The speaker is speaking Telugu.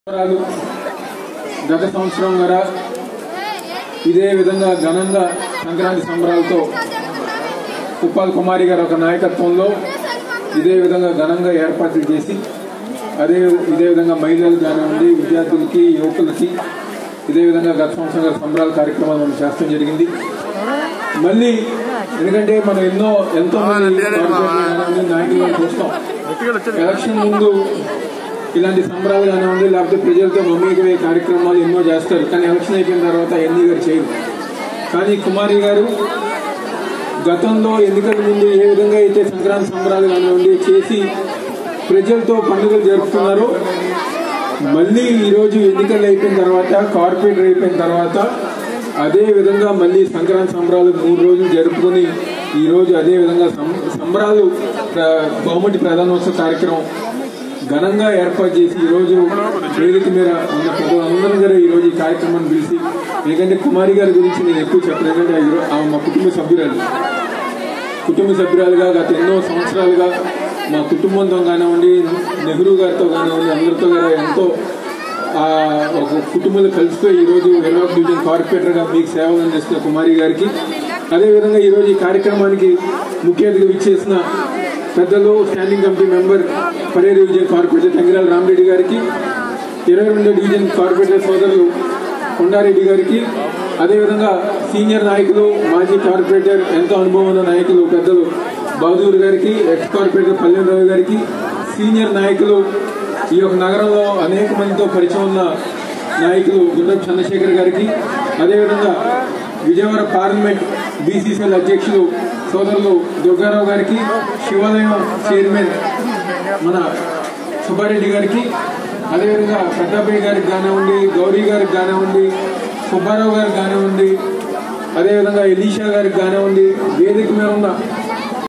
సంబరాలు గత సంవత్సరం గల ఇదే విధంగా ఘనంగా సంక్రాంతి సంబరాలతో ఉప్పాల్ కుమారి గారి ఒక నాయకత్వంలో ఇదే విధంగా ఘనంగా ఏర్పాట్లు చేసి అదే ఇదే విధంగా మహిళలు కానివ్వండి విద్యార్థులకి యువకులకి ఇదే విధంగా గత సంవత్సరం గల సంబరాల కార్యక్రమాలు మనం చేస్తడం జరిగింది మళ్ళీ ఎందుకంటే మనం ఎన్నో ఎంతో మంది కార్పొరేట్ నాయకులను చూస్తాం ఎలక్షన్ ముందు ఇలాంటి సంబరాలు కానివ్వండి లేకపోతే ప్రజలతో మమేకమయ్యే కార్యక్రమాలు ఎన్నో చేస్తారు కానీ ఎలక్షన్ అయిపోయిన తర్వాత ఎన్ని గారు చేయరు కానీ కుమారి గారు గతంలో ఎన్నికల ముందు ఏ విధంగా అయితే సంక్రాంతి సంబరాలు కానివ్వండి చేసి ప్రజలతో పండుగలు జరుపుతున్నారో మళ్ళీ ఈరోజు ఎన్నికలు అయిపోయిన తర్వాత కార్పొరేటర్ అయిపోయిన తర్వాత అదే విధంగా మళ్ళీ సంక్రాంతి సంబరాలు మూడు రోజులు జరుపుకొని ఈ రోజు అదే విధంగా సం- సంబరాలు ప్ర- బహుమతి ప్రధానోత్సవ కార్యక్రమం ఘనంగా ఏర్పాటు చేసి ఈ రోజు వేదిక మీద ఉన్న ప్రజలందరూ కూడా ఈ రోజు ఈ కార్యక్రమాన్ని పిలిచి ఎందుకంటే కుమారి గారి గురించి నేను ఎక్కువ చెప్పలేదు ఎందుకంటే ఆమె- ఆమె మా కుటుంబ సభ్యురాలు కుటుంబ సభ్యురాలుగా గత ఎన్నో సంవత్సరాలుగా మా కుటుంబంతో కానివ్వండి నెహ్రూ గారితో కానివ్వండి అందరితో కూడా ఎంతో ఆ, ఒక కుటుంబంలో కలిసిపోయి ఈరోజు ఇరవై డివిజన్ కార్పొరేటర్గా మీకు సేవలు అందిస్తున్న కుమారి గారికి అదేవిధంగా ఈరోజు ఈ కార్యక్రమానికి ముఖ్య అతిథిగా ఇచ్చేసిన పెద్దలు స్టాండింగ్ కమిటీ మెంబర్ పరేరు విజయన్ కార్పొరేటర్ తంగిరాల రామరెడ్డి గారికి ఇరవై రెండో డివిజన్ కార్పొరేటర్ సోదరులు కొండారెడ్డి గారికి అదేవిధంగా సీనియర్ నాయకులు మాజీ కార్పొరేటర్ ఎంతో అనుభవం ఉన్న నాయకులు పెద్దలు బహదూర్ గారికి ఎక్స్ కార్పొరేటర్ పల్లెం రావు గారికి సీనియర్ నాయకులు ఈ యొక్క నగరంలో అనేక మందితో పరిచయం ఉన్న నాయకులు గుండపు చంద్రశేఖర్ గారికి అదేవిధంగా విజయవాడ పార్లమెంట్ బీసీసీఎల్ అధ్యక్షులు సోదరులు దుర్గారావు గారికి శివాలయం చైర్మన్ మన సుబ్బారెడ్డి గారికి అదేవిధంగా పెద్దబ్బాయి గారికి కానివ్వండి గౌరీ గారికి కానివ్వండి సుబ్బారావు గారికి కానివ్వండి అదేవిధంగా ఎలీషా గారికి కానివ్వండి వేదిక మీద ఉన్న